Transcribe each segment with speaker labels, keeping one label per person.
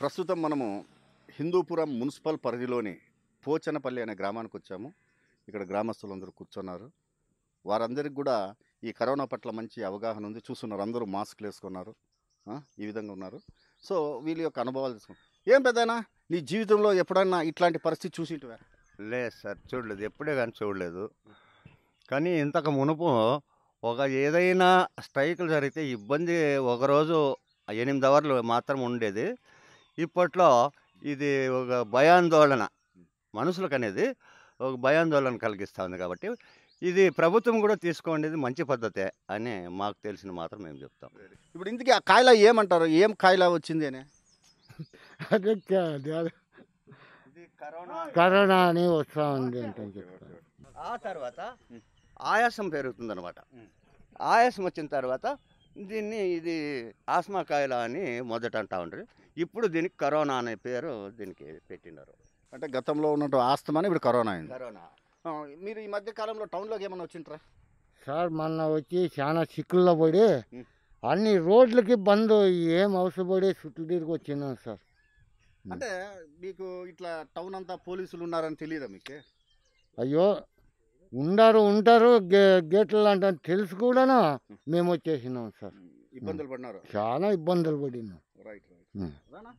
Speaker 1: ప్రస్తుతం మనము హిందూపురం మున్సిపల్ పరిధిలోని పోచనపల్లి అనే గ్రామానికి వచ్చాము ఇక్కడ గ్రామస్తులందరూ కూర్చున్నారు వారందరికి కూడా ఈ కరోనా పట్ల మంచి అవగాహన ఉంది చూస్తున్నారు అందరూ మాస్క్లు వేసుకున్నారు ఆ, ఈ విధంగా ఉన్నారు సో వీళ్ళ యొక్క అనుభవాలు తీసుకున్నారు ఏం పెద్దనా నీ జీవితంలో ఎప్పుడన్నా ఇట్లాంటి పరిస్థితి చూసింటివా
Speaker 2: లేదు సార్ చూడలేదు ఎప్పుడే కానీ చూడలేదు కానీ ఇంతకు మునుపు ఒక ఏదైనా స్ట్రైకులు జరిగితే ఇబ్బంది ఒకరోజు ఎనిమిది అవర్లు మాత్రం ఉండేది ఇప్పట్లో ఇది ఒక భయాందోళన మనుషులకు అనేది ఒక భయాందోళన కలిగిస్తూ ఉంది కాబట్టి ఇది ప్రభుత్వం కూడా తీసుకోండి మంచి పద్ధతే అని మాకు తెలిసిన మాత్రం మేము చెప్తాం
Speaker 1: ఇప్పుడు ఇందుకే ఆ కాయల ఏమంటారు ఏం కాయల వచ్చింది అని
Speaker 3: అదే క- అదే కరోనా అని వస్తూ ఉంది అంటే చెప్తాను
Speaker 2: ఆ తర్వాత ఆయాసం పెరుగుతుందన్నమాట ఆయాసం వచ్చిన తర్వాత దీన్ని ఇది ఆస్మా కాయల అని మొదట అంటా ఉంటారు ఇప్పుడు దీనికి కరోనా అనే పేరు దీనికి పెట్టినారు
Speaker 1: అంటే గతంలో ఉన్నట్టు ఆస్తమాని ఇప్పుడు కరోనా అయింది
Speaker 2: కరోనా
Speaker 1: ఆ, మీరు ఈ మధ్య కాలంలో టౌన్లోకి ఏమైనా వచ్చింటారా
Speaker 3: సార్ మొన్న వచ్చి చాలా చిక్కుల్లో పడి
Speaker 1: ఉం.
Speaker 3: అన్ని రోడ్లకి బంద్ ఏం అవసరపడి చుట్టూ తిరిగి వచ్చినాం సార్
Speaker 1: అంటే మీకు ఇట్లా టౌన్ అంతా పోలీసులు ఉన్నారని తెలియదా మీకు
Speaker 3: అయ్యో ఉండారు ఉంటారు గే గేట్లు అంటారు తెలుసు కూడాను మేము వచ్చేసినాం సార్
Speaker 1: ఇబ్బందులు పడినారు
Speaker 3: చాలా ఇబ్బందులు పడినాం
Speaker 1: రైట్ రైట్
Speaker 3: ఉం.
Speaker 1: రానా?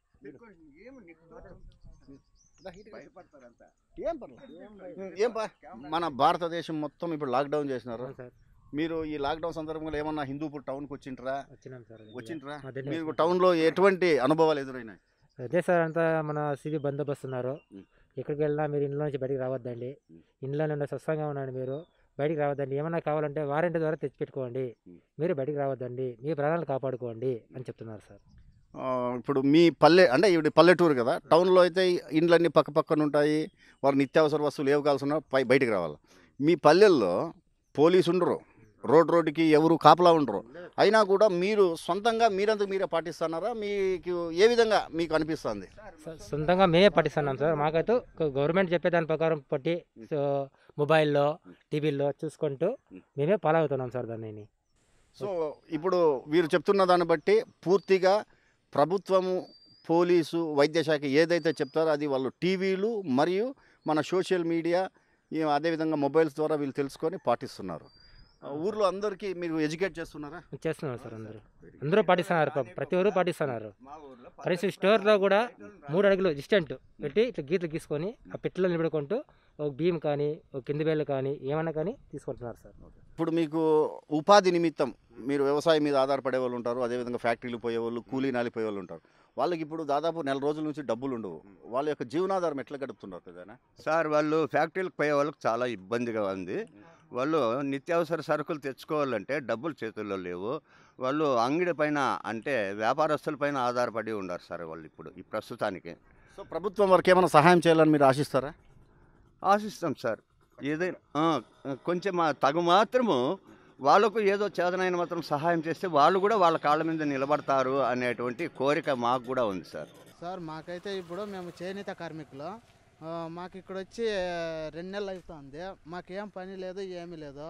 Speaker 1: ఏం పర్లేదు ఏం పా మన భారతదేశం మొత్తం ఇప్పుడు లాక్డౌన్ చేసినారు మీరు ఈ లాక్డౌన్ సందర్భంలో ఏమన్నా హిందూపూర్ టౌన్కి వచ్చింటారా
Speaker 4: వచ్చినాం సార్
Speaker 1: వచ్చింటారా
Speaker 4: అదే
Speaker 1: మీకు టౌన్లో ఎటువంటి అనుభవాలు ఎదురైనాయి
Speaker 4: అదే సార్ అంతా మన సివి బందోబస్తు ఉన్నారు
Speaker 1: మ్.
Speaker 4: ఎక్కడికి వెళ్ళినా మీరు ఇంట్లో నుంచి బయటికి రావద్దండి
Speaker 1: మ్.
Speaker 4: ఇంట్లోనే ఉండే స్వస్థంగా ఉండండి మీరు బయటికి రావద్దండి ఏమన్నా కావాలంటే వారంటీ ద్వారా తెచ్చిపెట్టుకోండి
Speaker 1: మ్.
Speaker 4: మీరు బయటికి రావద్దండి మీ ప్రాణాలు కాపాడుకోండి అని చెప్తున్నారు సార్
Speaker 1: ఆ, ఇప్పుడు మీ పల్లె అంటే ఇప్పుడు పల్లెటూరు కదా టౌన్లో అయితే ఇండ్లన్నీ పక్క పక్కన ఉంటాయి వారు నిత్యావసర వస్తువులు ఏవి కావాల్సిన పై బయటికి రావాలి మీ పల్లెల్లో పోలీసు ఉండరు రోడ్ రోడ్డుకి ఎవరు కాపలా ఉండరు అయినా కూడా మీరు సొంతంగా మీరంతకు మీరే పాటిస్తున్నారా మీకు ఏ విధంగా మీకు అనిపిస్తుంది
Speaker 4: సొ- సొంతంగా మేమే పట్టిస్తున్నాం సార్ మాకైతే గ- గవర్నమెంట్ చెప్పే దాని ప్రకారం పట్టి సో మొబైల్లో టీవీల్లో చూసుకుంటూ మేమే ఫాలో అవుతున్నాం సార్ దాన్ని
Speaker 1: సో ఇప్పుడు వీరు చెప్తున్న దాన్ని బట్టి పూర్తిగా ప్రభుత్వము పోలీసు వైద్య శాఖ ఏదైతే చెప్తారో అది వాళ్ళు టీవీలు మరియు మన సోషల్ మీడియా ఈ అదేవిధంగా మొబైల్స్ ద్వారా వీళ్ళు తెలుసుకొని పాటిస్తున్నారు ఆ, ఊర్లో అందరికీ మీరు ఎడ్యుకేట్ చేస్తున్నారా
Speaker 4: చేస్తున్నారు సార్ అందరూ అందరూ పాటిస్తున్నారు ప్ర- ప్రతి ఒక్కరు పాటిస్తున్నారు కనీసం స్టోర్లో కూడా మూడు అడుగులు డిస్టెంట్ పెట్టి ఇట్లా గీతలు గీసుకొని ఆ పెట్టెలో నిలబడుకుంటూ ఒక బియ్యం కానీ ఒక కింది బేళ్ళు కానీ ఏమన్నా కానీ తీసుకుంటున్నారు సార్
Speaker 1: ఇప్పుడు మీకు ఉపాధి నిమిత్తం మీరు వ్యవసాయం మీద ఆధారపడే వాళ్ళు ఉంటారు అదేవిధంగా ఫ్యాక్టరీలు పోయేవాళ్ళు కూలీ నాలిపోయే వాళ్ళు ఉంటారు వాళ్ళకి ఇప్పుడు దాదాపు నెల రోజుల నుంచి డబ్బులు ఉండవు వాళ్ళ యొక్క జీవనాధారం ఎట్లా గడుపుతున్నారు కదా
Speaker 2: సార్ వాళ్ళు ఫ్యాక్టరీలకు పోయే వాళ్ళకి చాలా ఇబ్బందిగా ఉంది వాళ్ళు నిత్యావసర సరుకులు తెచ్చుకోవాలంటే డబ్బులు చేతుల్లో లేవు వాళ్ళు అంగడి పైన అంటే వ్యాపారస్తుల పైన ఆధారపడి ఉన్నారు సార్ వాళ్ళు ఇప్పుడు ఈ ప్రస్తుతానికి
Speaker 1: సో ప్రభుత్వం వారికి ఏమైనా సహాయం చేయాలని మీరు ఆశిస్తారా
Speaker 2: ఆశిస్తాం సార్ ఏదైనా ఆ, కొంచెం మా తగు మాత్రము వాళ్ళకు ఏదో చేతనైన మాత్రం సహాయం చేస్తే వాళ్ళు కూడా వాళ్ళ కాళ్ళ మీద నిలబడతారు అనేటువంటి కోరిక మాకు కూడా ఉంది సార్
Speaker 5: సార్ మాకైతే ఇప్పుడు మేము చేనేత కార్మికులు ఆ, మాకు ఇక్కడ వచ్చి రెండు నెలలు అవుతుంది మాకేం పని లేదు ఏమీ లేదు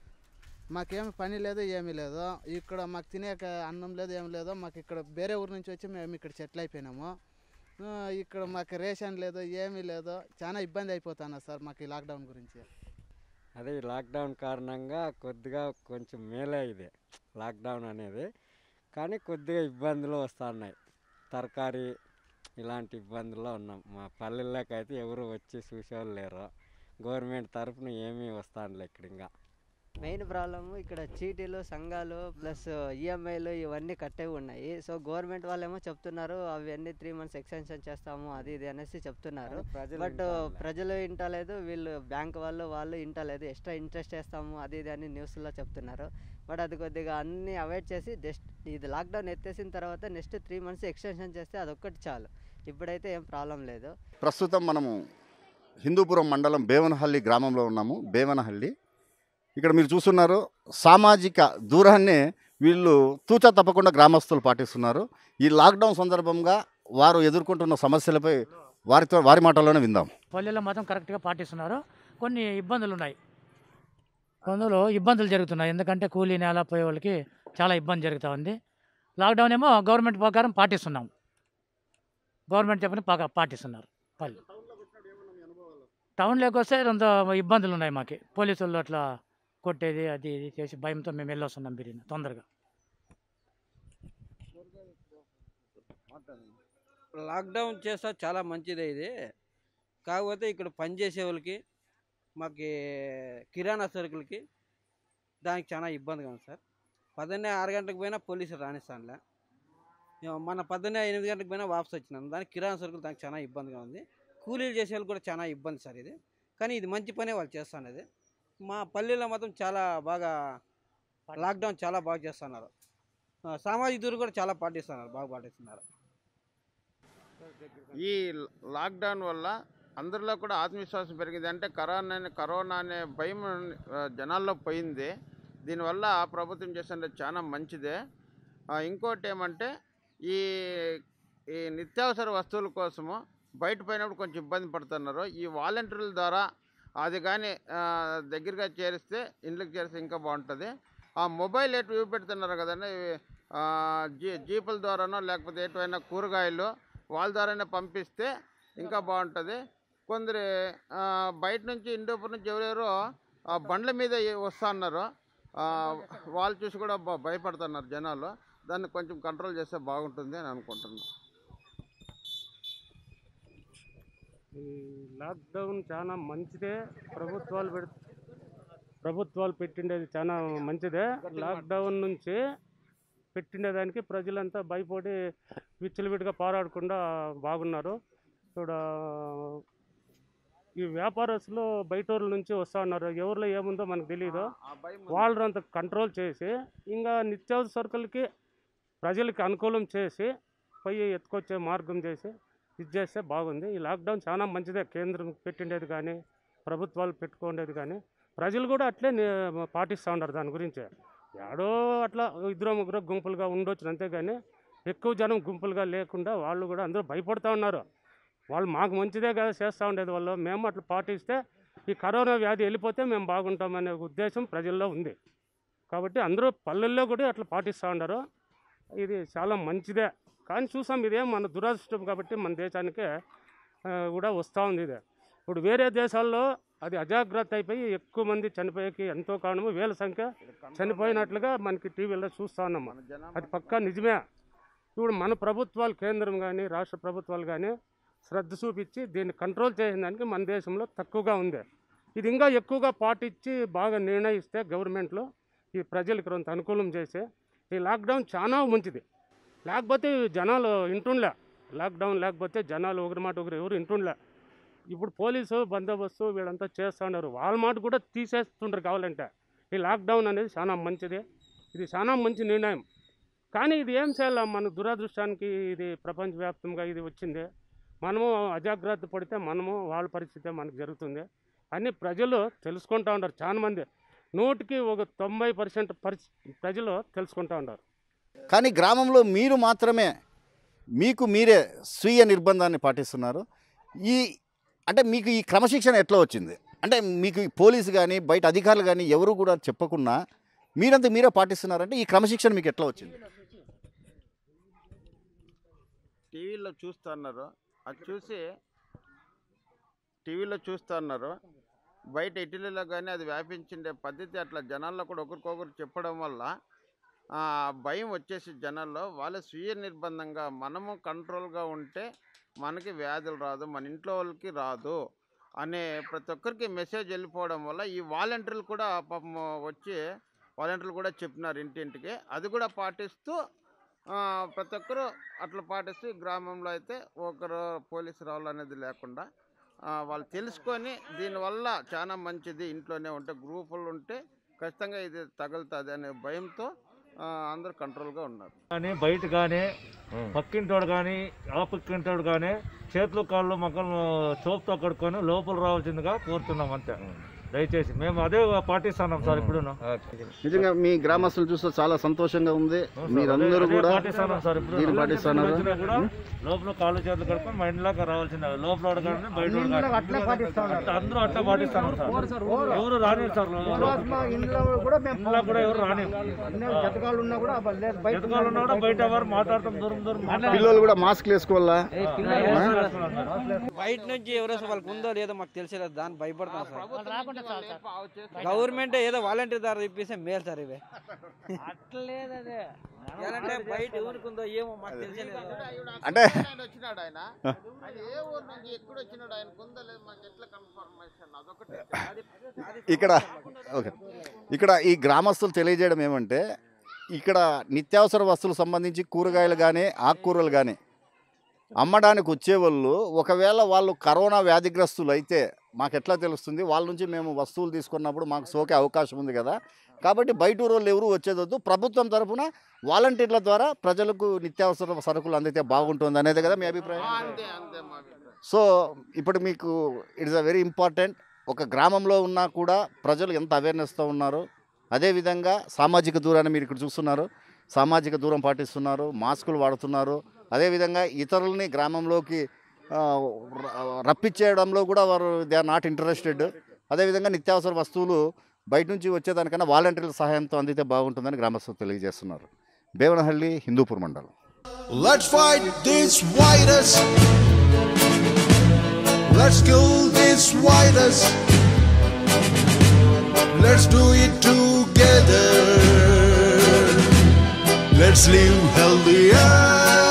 Speaker 5: మాకేం పని లేదు ఏమీ లేదు ఇక్కడ మాకు తినే అన్నం లేదు ఏమి లేదు మాకు ఇక్కడ వేరే ఊరు నుంచి వచ్చి మేము ఇక్కడ సెటిల్ అయిపోయినాము ఆ, ఇక్కడ మాకు రేషన్ లేదు ఏమీ లేదు చాలా ఇబ్బంది అయిపోతున్నా సార్ మాకు ఈ లాక్డౌన్ గురించి
Speaker 6: అదే ఈ లాక్డౌన్ కారణంగా కొద్దిగా కొంచెం మేలే ఇది లాక్డౌన్ అనేది కానీ కొద్దిగా ఇబ్బందులు వస్తున్నాయి తరకారీ ఇలాంటి ఇబ్బందుల్లో ఉన్నాం మా పల్లెల్లోకి అయితే ఎవరు వచ్చి చూసేవాళ్ళు లేరు గవర్నమెంట్ తరఫున ఏమీ వస్తానులే ఇక్కడ ఇంకా
Speaker 7: మెయిన్ ప్రాబ్లమ్ ఇక్కడ చీటీలు సంఘాలు ప్లస్ ఈఎంఐలు ఇవన్నీ కట్టేవి ఉన్నాయి సో గవర్నమెంట్ వాళ్ళేమో చెప్తున్నారు అవన్నీ త్రీ మంత్స్ ఎక్స్టెన్షన్ చేస్తాము అది ఇది అనేసి చెప్తున్నారు
Speaker 6: ప్రజలు
Speaker 7: బట్
Speaker 6: వింటారులే.
Speaker 7: ప్రజలు ఇంటలేదు వీళ్ళు బ్యాంక్ వాళ్ళు వాళ్ళు ఇంటలేదు ఎక్స్ట్రా ఇంట్రెస్ట్ వేస్తాము అది ఇది అని న్యూస్లో చెప్తున్నారు బట్ అది కొద్దిగా అన్ని అవాయిడ్ చేసి జస్ట్ ఇది లాక్డౌన్ ఎత్తేసిన తర్వాత నెక్స్ట్ త్రీ మంత్స్ ఎక్స్టెన్షన్ చేస్తే అదొక్కటి చాలు ఇప్పుడైతే ఏం ప్రాబ్లం లేదు
Speaker 1: ప్రస్తుతం మనము హిందూపురం మండలం బేవనహల్లి గ్రామంలో ఉన్నాము బేవనహల్లి ఇక్కడ మీరు చూస్తున్నారు సామాజిక దూరాన్ని వీళ్ళు తూచా తప్పకుండా గ్రామస్తులు పాటిస్తున్నారు ఈ లాక్డౌన్ సందర్భంగా వారు ఎదుర్కొంటున్న సమస్యలపై వారితో వారి మాటల్లోనే విందాం
Speaker 8: పల్లెల్లో మాత్రం కరెక్ట్గా పాటిస్తున్నారు కొన్ని ఇబ్బందులు ఉన్నాయి అందులో ఇబ్బందులు జరుగుతున్నాయి ఎందుకంటే కూలీ నేల పోయే వాళ్ళకి చాలా ఇబ్బంది జరుగుతూ ఉంది లాక్డౌన్ ఏమో గవర్నమెంట్ ప్రకారం పాటిస్తున్నాం గవర్నమెంట్ చెప్పని బాగా పాటిస్తున్నారు పల్లె టౌన్లోకి వస్తే కొంత ఇబ్బందులు ఉన్నాయి మాకు పోలీసులు అట్లా కొట్టేది అది ఇది చేసి భయంతో మేము వెళ్ళొస్తున్నాం బిర్యానీ తొందరగా
Speaker 9: లాక్డౌన్ చేస్తా చాలా మంచిదే ఇది కాకపోతే ఇక్కడ పనిచేసే వాళ్ళకి మాకు కిరాణా సరుకులకి దానికి చాలా ఇబ్బందిగా ఉంది సార్ పద్దెనే ఆరు గంటలకు పోయినా పోలీసులు రాణిస్తానులే మన పద్దెనే ఎనిమిది గంటలకు పోయినా వాపస్ వచ్చినాను దానికి కిరాణా సరుకులు దానికి చాలా ఇబ్బందిగా ఉంది కూలీలు చేసే వాళ్ళు కూడా చాలా ఇబ్బంది సార్ ఇది కానీ ఇది మంచి పనే వాళ్ళు చేస్తున్నది మా పల్లెల్లో మాత్రం చాలా బాగా లాక్డౌన్ చాలా బాగా చేస్తున్నారు ఆ, సామాజిక దూరం కూడా చాలా పాటిస్తున్నారు బాగా పాటిస్తున్నారు
Speaker 10: ఈ లాక్డౌన్ వల్ల అందరిలో కూడా ఆత్మవిశ్వాసం పెరిగింది అంటే కరోనా అనే- కరోనా అనే భయం ఆ, జనాల్లో పోయింది దీనివల్ల ప్రభుత్వం చేసిన చాలా మంచిదే ఆ, ఇంకోటి ఏమంటే ఈ ఈ నిత్యావసర వస్తువుల కోసము బయట పోయినప్పుడు కొంచెం ఇబ్బంది పడుతున్నారు ఈ వాలంటీర్ల ద్వారా అది కానీ దగ్గరగా చేరిస్తే ఇంట్లోకి చేరిస్తే ఇంకా బాగుంటుంది ఆ మొబైల్ ఎటు ఇవి పెడుతున్నారు కదండి ఇవి, ఆ, జీ జీపుల ద్వారానో లేకపోతే ఎటువైనా కూరగాయలు వాళ్ళ ద్వారానే పంపిస్తే ఇంకా బాగుంటుంది కొందరు ఆ, బయట నుంచి ఇండోపూర్ నుంచి ఎవరెవరో ఆ బండ్ల మీద వస్తూ ఉన్నారు ఆ, వాళ్ళు చూసి కూడా బ- భయపడుతున్నారు జనాలు దాన్ని కొంచెం కంట్రోల్ చేస్తే బాగుంటుంది అని అనుకుంటున్నాను
Speaker 11: ఈ లాక్డౌన్ చాలా మంచిదే ప్రభుత్వాలు పెడ ప్రభుత్వాలు పెట్టిండేది చాలా మంచిదే లాక్డౌన్ నుంచి పెట్టిండేదానికి ప్రజలంతా భయపడి విచ్చలవిడిగా పోరాడకుండా బాగున్నారు ఇక్కడ ఈ వ్యాపారస్తులు బయట ఊర్ల నుంచి వస్తూ ఉన్నారు ఎవరిలో ఏముందో మనకు తెలియదు వాళ్ళంతా కంట్రోల్ చేసి ఇంకా నిత్యావసర సరుకులకి ప్రజలకి అనుకూలం చేసి పోయి ఎత్తుకొచ్చే మార్గం చేసి ఇది చేస్తే బాగుంది ఈ లాక్డౌన్ చాలా మంచిదే కేంద్రం పెట్టిండేది కానీ ప్రభుత్వాలు పెట్టుకునేది కానీ ప్రజలు కూడా అట్లే నే- పాటిస్తూ ఉన్నారు దాని గురించి ఏడో అట్లా ఇద్దరు ముగ్గురు గుంపులుగా ఉండొచ్చు అంతేగాని ఎక్కువ జనం గుంపులుగా లేకుండా వాళ్ళు కూడా అందరూ భయపడుతూ ఉన్నారు వాళ్ళు మాకు మంచిదే కదా చేస్తూ ఉండేది వాళ్ళు మేము అట్లా పాటిస్తే ఈ కరోనా వ్యాధి వెళ్ళిపోతే మేము బాగుంటామనే ఉద్దేశం ప్రజల్లో ఉంది కాబట్టి అందరూ పల్లెల్లో కూడా అట్లా పాటిస్తూ ఉన్నారు ఇది చాలా మంచిదే కానీ చూసాం ఇదే మన దురదృష్టం కాబట్టి మన దేశానికే ఆ, కూడా వస్తూ ఉంది ఇది ఇప్పుడు వేరే దేశాల్లో అది అజాగ్రత్త అయిపోయి ఎక్కువ మంది చనిపోయేకి ఎంతో కారణము వేల సంఖ్య చనిపోయినట్లుగా మనకి టీవీలో చూస్తూ ఉన్నాము అది పక్కా నిజమే ఇప్పుడు మన ప్రభుత్వాలు కేంద్రం కానీ రాష్ట్ర ప్రభుత్వాలు కానీ శ్రద్ధ చూపించి దీన్ని కంట్రోల్ చేసేదానికి మన దేశంలో తక్కువగా ఉంది ఇది ఇంకా ఎక్కువగా పాటించి బాగా నిర్ణయిస్తే గవర్నమెంట్లో ఈ ప్రజలకు కొంత అనుకూలం చేసి ఈ లాక్డౌన్ చాలా మంచిది లేకపోతే జనాలు ఇంటుండలే లాక్డౌన్ లేకపోతే జనాలు ఒకరి మాట ఒకరు ఎవరు ఇంటుండలే ఇప్పుడు పోలీసు బందోబస్తు వీళ్ళంతా చేస్తూ ఉన్నారు వాళ్ళ మాట కూడా తీసేస్తుంటారు కావాలంటే ఈ లాక్డౌన్ అనేది చాలా మంచిది ఇది చాలా మంచి నిర్ణయం కానీ ఇది ఏం చేయాలి మన దురదృష్టానికి ఇది ప్రపంచవ్యాప్తంగా ఇది వచ్చింది మనము అజాగ్రత్త పడితే మనము వాళ్ళ పరిస్థితి మనకు జరుగుతుంది అని ప్రజలు తెలుసుకుంటూ ఉన్నారు చాలా మంది నూటికి ఒక తొంభై పర్సెంట్ పరిస్థి ప్రజలు తెలుసుకుంటూ ఉన్నారు
Speaker 1: కానీ గ్రామంలో మీరు మాత్రమే మీకు మీరే స్వీయ నిర్బంధాన్ని పాటిస్తున్నారు ఈ అంటే మీకు ఈ క్రమశిక్షణ ఎట్లా వచ్చింది అంటే మీకు ఈ పోలీసు కానీ బయట అధికారులు కానీ ఎవరు కూడా చెప్పకుండా మీరంతా మీరే పాటిస్తున్నారంటే ఈ క్రమశిక్షణ మీకు ఎట్లా వచ్చింది
Speaker 10: టీవీలో చూస్తున్నారు అది చూసి టీవీలో చూస్తున్నారు బయట ఇటలీలో కానీ అది వ్యాపించిండే పద్ధతి అట్లా జనాల్లో కూడా ఒకరికొకరు చెప్పడం వల్ల ఆ, భయం వచ్చేసి జనాల్లో వాళ్ళ స్వీయ నిర్బంధంగా మనము కంట్రోల్గా ఉంటే మనకి వ్యాధులు రాదు మన ఇంట్లో వాళ్ళకి రాదు అనే ప్రతి ఒక్కరికి మెసేజ్ వెళ్ళిపోవడం వల్ల ఈ వాలంటీర్లు కూడా పాపం వచ్చి వాలంటీర్లు కూడా చెప్పినారు ఇంటింటికి అది కూడా పాటిస్తూ ఆ, ప్రతి ఒక్కరు అట్లా పాటిస్తూ ఈ గ్రామంలో అయితే ఒకరు పోలీసు రావాలి అనేది లేకుండా ఆ, వాళ్ళు తెలుసుకొని దీనివల్ల చాలా మంచిది ఇంట్లోనే ఉంటే గ్రూపులు ఉంటే ఖచ్చితంగా ఇది తగులుతుంది అనే భయంతో ఆ, అందరూ కంట్రోల్గా ఉన్నారు
Speaker 12: కానీ బయట కానీ పక్కింటోడు కానీ ఆ పక్కింటోడు కానీ చేతులు కాళ్ళు మొక్కలు సోపుతో కడుక్కొని లోపల రావాల్సిందిగా కోరుతున్నాం అంతే దయచేసి మేము అదే పాటిస్తున్నాం సార్ ఇప్పుడు
Speaker 1: నిజంగా మీ గ్రామస్తులు చూస్తే చాలా సంతోషంగా ఉంది మీరందరూ కూడా
Speaker 12: పాటిస్తున్నాం సార్ ఇప్పుడు
Speaker 1: దీన్ని పాటిస్తున్నారు
Speaker 12: వచ్చినా కూడా లోపల కాళ్ళు చేతులు కడుక్కొని మా ఇంట్లోకి రావాల్సిందే లోపల అడగాలని బయట అడగాలి. అట్లా అందరూ అట్లా పాటిస్తాను సార్ ఎవరు రానివ్వరు సార్
Speaker 3: ఇంట్లో కూడా మేము
Speaker 12: ఇంట్లో కూడా ఎవరు రాని
Speaker 3: జతకాలు ఉన్నా కూడా
Speaker 12: ఎదుకాలు ఉన్నా కూడా బయట ఎవరు మాట్లాడతాం దూరం దూరం మాట్లాడతాం.
Speaker 1: పిల్లలు కూడా మాస్క్ వేసుకోవాలా
Speaker 9: బయట నుంచి ఎవరైనా వాళ్ళకి ఉందో లేదో మాకు తెలిసేది దాన్ని భయపడతాం సార్ గవర్నమెంట్ ఏదో వాలంటీర్ ద్వారా ఇప్పిస్తే మేలు సార్ ఇవి ఎలాంటి బయట ఎవరికి ఉందో ఏమో మాకు తెలిసేది
Speaker 1: అంటే
Speaker 10: ఆయన వచ్చినాడు ఆయన ఆయన ఏ ఊరు నుంచి ఎక్కడ వచ్చినాడు ఆయన కొందా లేదు మనకి ఎట్లా కన్ఫర్మేషన్ అదొకటి
Speaker 1: ఇక్కడ ఓకే ఇక్కడ ఈ గ్రామస్తులు తెలియజేయడం ఏమంటే ఇక్కడ నిత్యావసర వస్తువులకు సంబంధించి కూరగాయలు కానీ ఆకుకూరలు కానీ అమ్మడానికి వచ్చేవాళ్ళు ఒకవేళ వాళ్ళు కరోనా వ్యాధిగ్రస్తులు అయితే మాకు ఎట్లా తెలుస్తుంది వాళ్ళ నుంచి మేము వస్తువులు తీసుకున్నప్పుడు మాకు సోకే అవకాశం ఉంది కదా కాబట్టి బయట ఊరోళ్ళు ఎవరు వచ్చేదొద్దు ప్రభుత్వం తరఫున వాలంటీర్ల ద్వారా ప్రజలకు నిత్యావసర సరుకులు అందితే బాగుంటుంది అనేది కదా మీ అభిప్రాయం
Speaker 10: అంతే అంతే మా అభిప్రాయం.
Speaker 1: సో ఇప్పుడు మీకు ఇట్స్ అ వెరీ ఇంపార్టెంట్ ఒక గ్రామంలో ఉన్నా కూడా ప్రజలు ఎంత అవేర్నెస్తో ఉన్నారు అదేవిధంగా సామాజిక దూరాన్ని మీరు ఇక్కడ చూస్తున్నారు సామాజిక దూరం పాటిస్తున్నారు మాస్కులు వాడుతున్నారు అదేవిధంగా ఇతరులని గ్రామంలోకి ఆ, ర- రప్పించేయడంలో కూడా వారు దే ఆర్ నాట్ ఇంట్రెస్టెడ్ అదేవిధంగా నిత్యావసర వస్తువులు బయట నుంచి వచ్చేదానికన్నా వాలంటీర్ల సహాయంతో అందితే బాగుంటుందని గ్రామస్తులు తెలియజేస్తున్నారు బేవనహల్లి హిందూపూర్ మండలం
Speaker 13: Let's fight this virus. Let's kill this virus. Let's do it together. Let's live healthier.